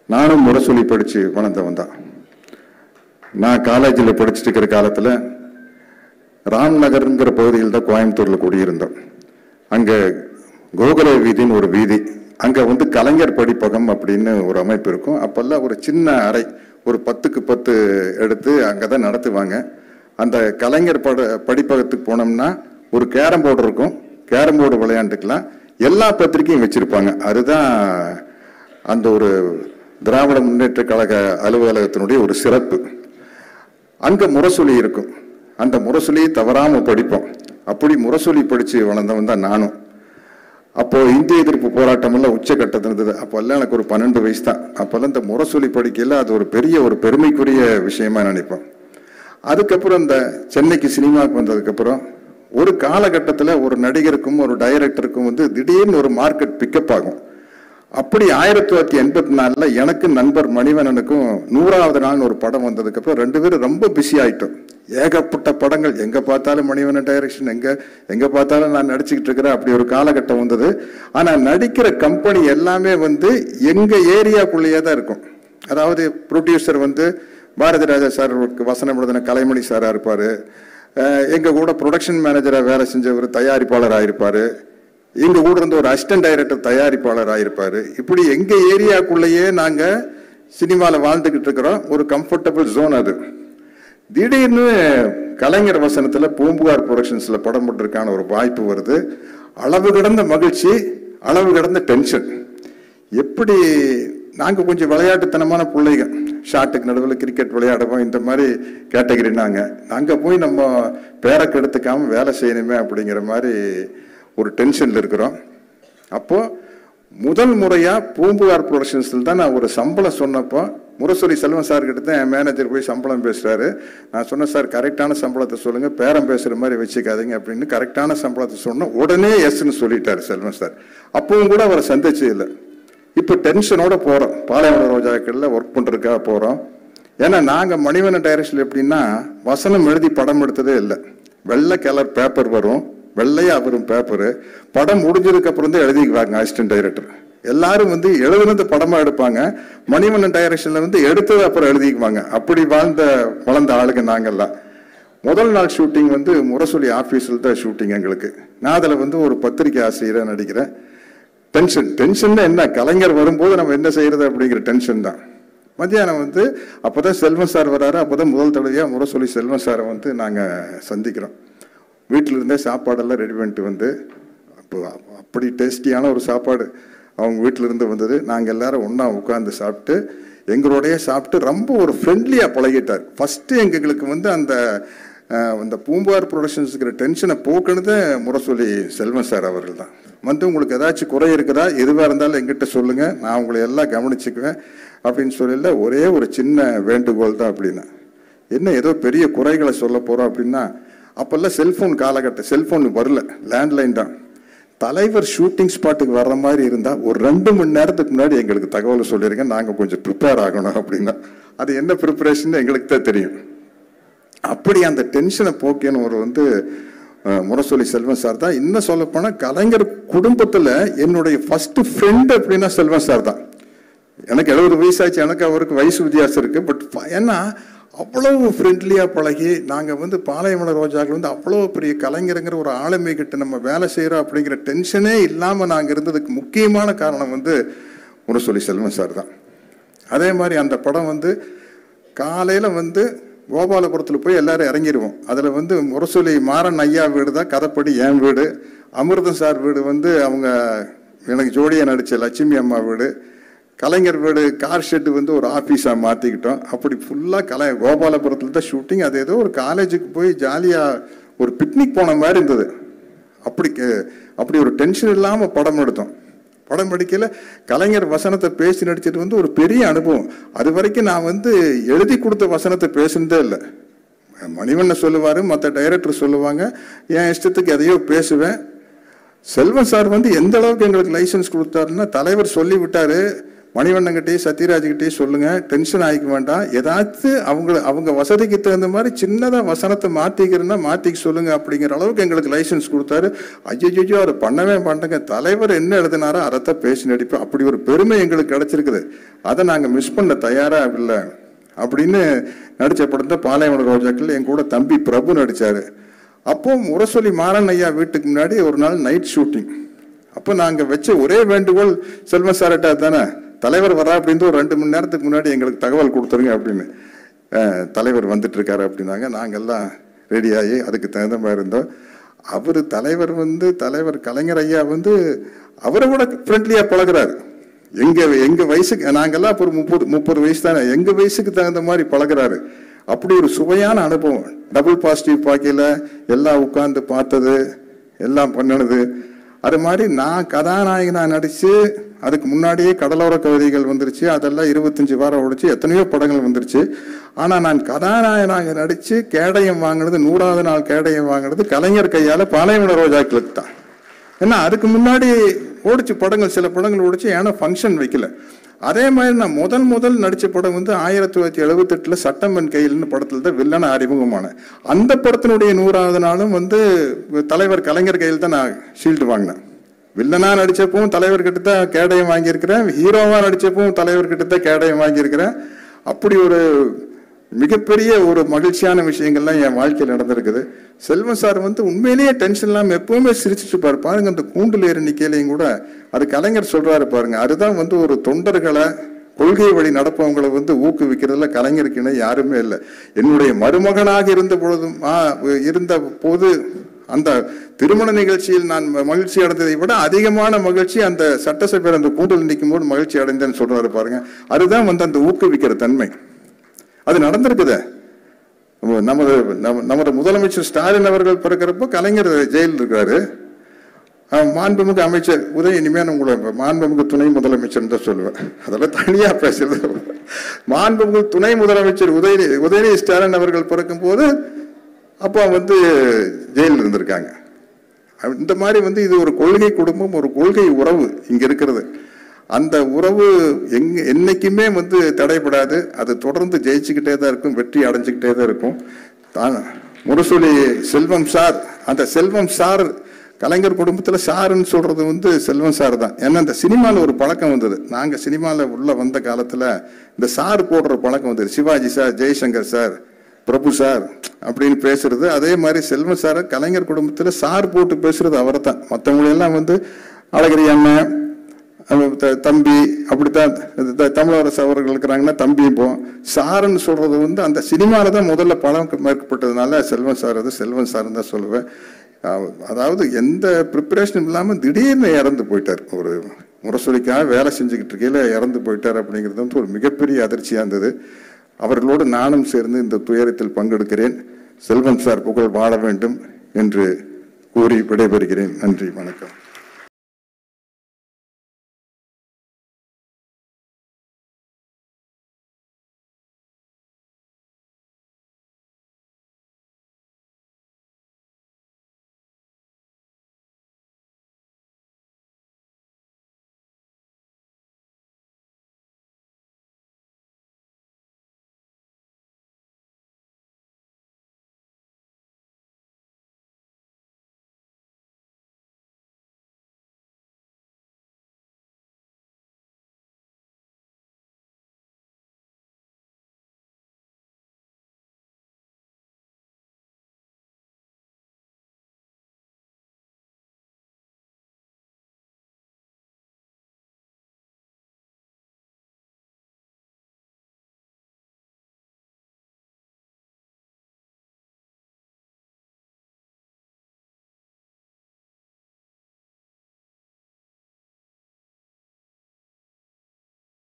நானும் முரசொலி படித்து வளர்ந்தவன் தான் நான் காலேஜில் படிச்சுட்டு இருக்கிற காலத்தில் ராம்நகர்ங்கிற பகுதியில் தான் கோயம்புத்தூரில் குடியிருந்தோம் அங்கே கோகுல வீதின்னு ஒரு வீதி அங்கே வந்து கலைஞர் படிப்பகம் அப்படின்னு ஒரு அமைப்பு இருக்கும் அப்போல்லாம் ஒரு சின்ன அறை ஒரு பத்துக்கு பத்து எடுத்து அங்கே தான் நடத்துவாங்க அந்த கலைஞர் பட படிப்பகத்துக்கு போனோம்னா ஒரு கேரம் போர்டு இருக்கும் கேரம் போர்டு விளையாண்டுக்கலாம் எல்லா பத்திரிக்கையும் வச்சுருப்பாங்க அதுதான் அந்த ஒரு திராவிட முன்னேற்ற கழக அலுவலகத்தினுடைய ஒரு சிறப்பு அங்க முரசொலி இருக்கும் அந்த முரசொலியை தவறாம படிப்போம் அப்படி முரசொலி படிச்சு வளர்ந்தவன் தான் நானும் அப்போ இந்திய எதிர்ப்பு போராட்டம் எல்லாம் உச்சக்கட்டத்தில் இருந்தது அப்போல்லாம் எனக்கு ஒரு பன்னெண்டு வயசு தான் அப்போல்லாம் இந்த முரசொலி படிக்கையில் அது ஒரு பெரிய ஒரு பெருமைக்குரிய விஷயமா நினைப்போம் அதுக்கப்புறம் இந்த சென்னைக்கு சினிமாவுக்கு வந்ததுக்கப்புறம் ஒரு காலகட்டத்தில் ஒரு நடிகருக்கும் ஒரு டைரக்டருக்கும் வந்து திடீர்னு ஒரு மார்க்கெட் பிக்கப் ஆகும் அப்படி ஆயிரத்தி தொள்ளாயிரத்தி எண்பத்தி நாலுல எனக்கு நண்பர் மணிவண்ணனுக்கும் நூறாவது நாள்னு ஒரு படம் வந்ததுக்கு அப்புறம் ரெண்டு பேரும் ரொம்ப பிஸி ஆயிட்டோம் ஏகப்பட்ட படங்கள் எங்க பார்த்தாலும் மணிவண்ணன் டைரக்ஷன் எங்க எங்க பார்த்தாலும் நான் நடிச்சுக்கிட்டு இருக்கிறேன் அப்படி ஒரு காலகட்டம் வந்தது ஆனா நடிக்கிற கம்பெனி எல்லாமே வந்து எங்க ஏரியாக்குள்ளேயே தான் இருக்கும் அதாவது ப்ரொடியூசர் வந்து பாரதி ராஜா சார் வசனம் எழுதின கலைமணி சாரா இருப்பாரு அஹ் எங்க கூட ப்ரொடக்ஷன் மேனேஜரா வேலை செஞ்சவர் தயாரிப்பாளராக இருப்பாரு எங்க கூட இருந்த ஒரு அசிஸ்டன்ட் டைரக்டர் தயாரிப்பாளர் ஆயிருப்பாரு இப்படி எங்க ஏரியாக்குள்ளேயே நாங்க சினிமாவில் வாழ்ந்துகிட்டு இருக்கிறோம் ஒரு கம்ஃபர்டபுள் ஜோன் அது திடீர்னு கலைஞர் வசனத்துல பூம்புகார் ப்ரொடக்ஷன்ஸ்ல படம் போட்டிருக்கான ஒரு வாய்ப்பு வருது அளவு கடந்த மகிழ்ச்சி அளவு கடந்த டென்ஷன் எப்படி நாங்க கொஞ்சம் விளையாட்டுத்தனமான பிள்ளைங்க ஷாட்டுக்கு நடுவில் கிரிக்கெட் விளையாடுவோம் இந்த மாதிரி கேட்டகரி நாங்க அங்க போய் நம்ம பேரை கெடுத்துக்காம வேலை செய்யணுமே அப்படிங்கிற மாதிரி ஒரு டென்ஷன்ல இருக்கிறோம் அப்போ முதல் முறையா பூம்புகார் ப்ரொடக்ஷன்ஸில் தான் நான் ஒரு சம்பளம் சொன்னப்போ முரசொலி செல்வன் சார் கிட்ட தான் என் மேனேஜர் போய் சம்பளம் பேசுறாரு நான் சொன்னேன் சார் கரெக்டான சம்பளத்தை சொல்லுங்க பேரம் பேசுற மாதிரி வச்சுக்காதீங்க அப்படின்னு கரெக்டான சம்பளத்தை சொன்னோம் உடனே எஸ்ன்னு சொல்லிட்டாரு செல்வன் சார் அப்பவும் கூட அவரை சந்திச்சு இல்லை இப்போ டென்ஷனோட போறோம் பாளையமலை ரோஜாக்கள்ல ஒர்க் பண்றதுக்காக போறோம் ஏன்னா நாங்க மணிவண்ணன் டைரக்ஷன் எப்படின்னா வசனம் எழுதி படம் எடுத்ததே இல்லை வெள்ளை கலர் பேப்பர் வரும் வெள்ளையா வரும் பேப்பரு படம் முடிஞ்சதுக்கு அப்புறம் தான் எழுதிக்குவாங்க அசிஸ்டன்ட் டைரக்டர் எல்லாரும் வந்து எழுதுனது படமா எடுப்பாங்க மணிவண்ணன் டைரக்ஷன்ல வந்து எடுத்தது அப்புறம் எழுதிக்குவாங்க அப்படி வாழ்ந்த வளர்ந்த ஆளுங்க நாங்கெல்லாம் முதல் நாள் ஷூட்டிங் வந்து முரசொலி ஆஃபீஸில் தான் ஷூட்டிங் எங்களுக்கு நான் அதில் வந்து ஒரு பத்திரிக்கை ஆசிரியராக நடிக்கிறேன் டென்ஷன் டென்ஷன் என்ன கலைஞர் வரும்போது நம்ம என்ன செய்யறது அப்படிங்கிற டென்ஷன் தான் மத்தியானம் வந்து அப்போதான் செல்வன் சார் வராரு அப்போதான் முதல் தடவையாக முரசொலி செல்வன் சாரை வந்து நாங்கள் சந்திக்கிறோம் வீட்டில் இருந்தே சாப்பாடெல்லாம் ரெடி பண்ணிட்டு வந்து அப்போ அப்படி டேஸ்டியான ஒரு சாப்பாடு அவங்க வீட்டில் இருந்து வந்தது நாங்கள் எல்லாரும் ஒன்றா உட்காந்து சாப்பிட்டு எங்களோடய சாப்பிட்டு ரொம்ப ஒரு ஃப்ரெண்ட்லியாக பழகிட்டார் ஃபஸ்ட்டு எங்களுக்கு வந்து அந்த அஹ், அந்த பூம்பார் ப்ரொடக்ஷன்ஸுக்கிற டென்ஷனை போக்குனது முரசொலி செல்வன் சார் அவர்கள் தான் வந்து உங்களுக்கு ஏதாச்சும் குறை இருக்குதா எதுவாக இருந்தாலும் எங்கிட்ட சொல்லுங்கள் நான் உங்களை எல்லாம் கவனிச்சுக்குவேன் அப்படின்னு சொல்லல ஒரே ஒரு சின்ன வேண்டுகோள் தான் அப்படின்னா என்ன ஏதோ பெரிய குறைகளை சொல்ல போகிறோம் அப்படின்னா அப்போல்லாம் செல்ஃபோன் காலகட்டம் செல்ஃபோன் வரல லேண்ட்லைன் தான் தலைவர் ஷூட்டிங் ஸ்பாட்டுக்கு வர்ற மாதிரி இருந்தால் ஒரு ரெண்டு மணி நேரத்துக்கு முன்னாடி எங்களுக்கு தகவல் சொல்லியிருங்க நாங்கள் கொஞ்சம் ப்ரிப்பேர் ஆகணும் அப்படின்னா அது என்ன ப்ரிப்பரேஷன் எங்களுக்கு தான் தெரியும் அப்படி அந்த டென்ஷனை போக்கியன்னு ஒரு வந்து அஹ், முரசொலி செல்வன் சார் தான் இன்னும் சொல்ல போனால் கலைஞர் குடும்பத்தில் என்னுடைய ஃபர்ஸ்ட் ஃப்ரெண்ட் அப்படின்னா செல்வன் சார் தான் எனக்கு எழுபது வயசாச்சு எனக்கு அவருக்கு வயசு வித்தியாசம் இருக்கு பட் ஏன்னா அவ்வளவு ஃப்ரெண்ட்லியாக பழகி நாங்கள் வந்து பாளையமலை ரோஜாக்கள் வந்து அவ்வளோ பெரிய கலைஞருங்கிற ஒரு ஆளுமை கிட்ட நம்ம வேலை செய்கிறோம் அப்படிங்கிற டென்ஷனே இல்லாமல் நாங்கள் இருந்ததுக்கு முக்கியமான காரணம் வந்து முரசொலி செல்வன் சார் தான் அதே மாதிரி அந்த படம் வந்து காலையில் வந்து கோபாலபுரத்தில் போய் எல்லாரும் இறங்கிடுவோம் அதில் வந்து முரசொலி மாறன் ஐயா வீடு தான் கதைப்படி என் வீடு அமிர்தம் சார் வீடு வந்து அவங்க எனக்கு ஜோடியாக நடித்த லட்சுமி அம்மா வீடு கலைஞர் வீடு கார் ஷெட்டு வந்து ஒரு ஆஃபீஸாக மாற்றிக்கிட்டோம் அப்படி ஃபுல்லாக கலை கோபாலபுரத்தில் தான் ஷூட்டிங் அது ஏதோ ஒரு காலேஜுக்கு போய் ஜாலியாக ஒரு பிக்னிக் போன மாதிரி இருந்தது அப்படி கே- அப்படி ஒரு டென்ஷன் இல்லாமல் படம் எடுத்தோம் படம் படிக்கல கலைஞர் வசனத்தை பேசி நடிச்சது வந்து ஒரு பெரிய அனுபவம் அது வரைக்கும் நான் வந்து எழுதி கொடுத்த வசனத்தை பேசுனதே இல்லை மணிவண்ணன் சொல்லுவார் மற்ற டைரக்டர் சொல்லுவாங்க என் இஷ்டத்துக்கு எதையோ பேசுவேன் செல்வன் சார் வந்து எந்த அளவுக்கு எங்களுக்கு லைசன்ஸ் கொடுத்தாருன்னா தலைவர் சொல்லி விட்டாரு மணிவண்ணங்கிட்டே சத்யராஜ்கிட்டே சொல்லுங்க டென்ஷன் ஆகிக்க வேண்டாம் ஏதாச்சும் அவங்க அவங்க வசதிக்கு தகுந்த மாதிரி சின்னதாக வசனத்தை மாற்றிக்கிறேன்னா மாற்றிக்க சொல்லுங்க அப்படிங்கிற அளவுக்கு எங்களுக்கு லைசன்ஸ் கொடுத்தாரு ஐயோ அதை பண்ணவே மாட்டேங்க தலைவர் என்ன எழுதினாரோ அதைத்தான் பேசி நடிப்போம் அப்படி ஒரு பெருமை எங்களுக்கு கிடைச்சிருக்குது அதை நாங்கள் மிஸ் பண்ண தயாராக இல்லை அப்படின்னு நடித்த படம் தான் பாலைவன ரோஜாக்கள் என் கூட தம்பி பிரபு நடிச்சாரு அப்போ முரசொலி மாறன் ஐயா வீட்டுக்கு முன்னாடி ஒரு நாள் நைட் ஷூட்டிங் அப்போ நாங்கள் வச்ச ஒரே வேண்டுகோள் செல்வ சார்ட்டா தானே தலைவர் வரா அப்படின்னு ஒரு ரெண்டு மணி நேரத்துக்கு முன்னாடி எங்களுக்கு தகவல் கொடுத்துருங்க அப்படின்னு அஹ், தலைவர் வந்துட்டு இருக்காரு அப்படின்னாங்க நாங்கெல்லாம் ரெடியாகி அதுக்கு தகுந்த மாதிரி இருந்தோம் அவர் தலைவர் வந்து தலைவர் கலைஞர் ஐயா வந்து அவரை விட ஃப்ரெண்ட்லியாக பழகுறாரு எங்க எங்க வயசுக்கு நாங்கெல்லாம் இப்போ ஒரு முப்பது முப்பது வயசு தானே எங்க வயசுக்கு தகுந்த மாதிரி பழகுறாரு அப்படி ஒரு சுவையான அனுபவம் டபுள் பாசிட்டிவ் பார்க்கல எல்லாம் உட்கார்ந்து பார்த்தது எல்லாம் பண்ணினது அது மாதிரி நான் கதாநாயகனா நடிச்சு அதுக்கு முன்னாடியே கடலோர கவிதைகள் வந்துருச்சு அதெல்லாம் இருபத்தஞ்சு வாரம் ஓடிச்சு எத்தனையோ படங்கள் வந்துருச்சு ஆனா நான் கதாநாயகனாக நடிச்சு கேடயம் வாங்கினது நூறாவது நாள் கேடயம் வாங்கினது கலைஞர் கையால பாலைவன ரோஜாக்களுக்கு தான் ஏன்னா அதுக்கு முன்னாடி ஓடிச்சு படங்கள் சில படங்கள் ஓடிச்சு ஏன்னா ஃபங்க்ஷன் வைக்கல அதே மாதிரி நான் முதல் முதல் நடிச்ச படம் வந்து ஆயிரத்தி தொள்ளாயிரத்தி எழுபத்தெட்டுல சட்டம்பன் கையில்னு படத்துல தான் வில்லனை அறிமுகமான அந்த படத்தினுடைய நூறாவது நாளும் வந்து தலைவர் கலைஞர் கையில் தான் நான் ஷீல்டு வாங்கினேன் வில்லனா நடிச்சப்பவும் தலைவர்கிட்ட தான் கேடயம் வாங்கியிருக்கிறேன் ஹீரோவா நடிச்சப்பவும் தலைவர்கிட்ட தான் கேடயம் வாங்கியிருக்கிறேன் அப்படி ஒரு மிகப்பெரிய ஒரு மகிழ்ச்சியான விஷயங்கள்லாம் என் வாழ்க்கையில் நடந்திருக்குது செல்வம் சார் வந்து உண்மையிலேயே டென்ஷன் இல்லாமல் எப்பவுமே சிரிச்சுட்டு இருப்பாரு பாருங்க அந்த கூண்டில் ஏறி நிக்கையிலையும் கூட அது கலைஞர் சொல்றாரு பாருங்க அதுதான் வந்து ஒரு தொண்டர்களை கொள்கை வழி நடப்பவங்களை வந்து ஊக்குவிக்கிறதுல கலைஞருக்கு இணை யாருமே இல்லை என்னுடைய மருமகனாக இருந்த பொழுதும் ஆ, இருந்த போது அந்த திருமண நிகழ்ச்சியில் நான் ம- மகிழ்ச்சி அடைந்ததை விட அதிகமான மகிழ்ச்சி அந்த சட்டசபையில் அந்த கூண்டில் நிற்கும் போது மகிழ்ச்சி அடைந்தேன்னு சொல்றாரு பாருங்க அதுதான் வந்து அந்த ஊக்குவிக்கிற தன்மை அது நடந்திருக்குதே நம்ம- நமது நம்ம- நமது முதலமைச்சர் ஸ்டாலின் அவர்கள் பிறக்கிறப்போ கலைஞர் ஜெயிலில் இருக்காரு அஹ் மாண்புமிகு அமைச்சர் உதய இனிமே நான் உங்களை மாண்புமிகு துணை முதலமைச்சர் தான் சொல்லுவேன் அதெல்லாம் தனியா பேசுறது மாண்புமிகு துணை முதலமைச்சர் உதய உதயநிதி ஸ்டாலின் அவர்கள் பிறக்கும் போது அப்போ வந்து ஜெயிலில் இருந்திருக்காங்க இந்த மாதிரி வந்து இது ஒரு கொள்கை குடும்பம் ஒரு கொள்கை உறவு இங்க இருக்கிறது அந்த உறவு எங்க என்னைக்குமே வந்து தடைபடாது அது தொடர்ந்து ஜெயிச்சுக்கிட்டே தான் இருக்கும் வெற்றி அடைஞ்சுக்கிட்டே தான் இருக்கும் தான் முரசொலி செல்வம் சார் அந்த செல்வம் சார் கலைஞர் குடும்பத்தில் சாருன்னு சொல்றது வந்து செல்வம் சார் தான் ஏன்னா இந்த சினிமாவில் ஒரு பழக்கம் வந்தது நாங்கள் சினிமாவில் உள்ள வந்த காலத்தில் இந்த சார் போடுற பழக்கம் வந்தது Sivaji sir Jaishankar sir Prabhu sir அப்படின்னு பேசுறது அதே மாதிரி செல்வம் சார் கலைஞர் குடும்பத்தில் சார் போட்டு பேசுறது அவரை தான் மற்றவங்களெல்லாம் வந்து அழகிரி அண்ணன் அவன் த- தம்பி அப்படித்தான் இது த- தமிழரசு அவர்கள் இருக்கிறாங்கன்னா தம்பிப்போம் சாருன்னு சொல்றது வந்து அந்த சினிமாவில் தான் முதல்ல படம் மேற்கப்பட்டதுனால செல்வம் சார் அது செல்வம் சார் தான் சொல்லுவேன் அஹ் அதாவது எந்த ப்ரிப்பரேஷனும் இல்லாமல் திடீர்னு இறந்து போயிட்டார் ஒரு முரசொலிக்காக வேலை செஞ்சுக்கிட்டு இருக்கையில இறந்து போயிட்டார் அப்படிங்கிறது வந்து ஒரு மிகப்பெரிய அதிர்ச்சியாக இருந்தது அவர்களோடு நானும் சேர்ந்து இந்த துயரத்தில் பங்கெடுக்கிறேன் செல்வம் சார் புகழ் வாழ வேண்டும் என்று கூறி விடைபெறுகிறேன் நன்றி வணக்கம்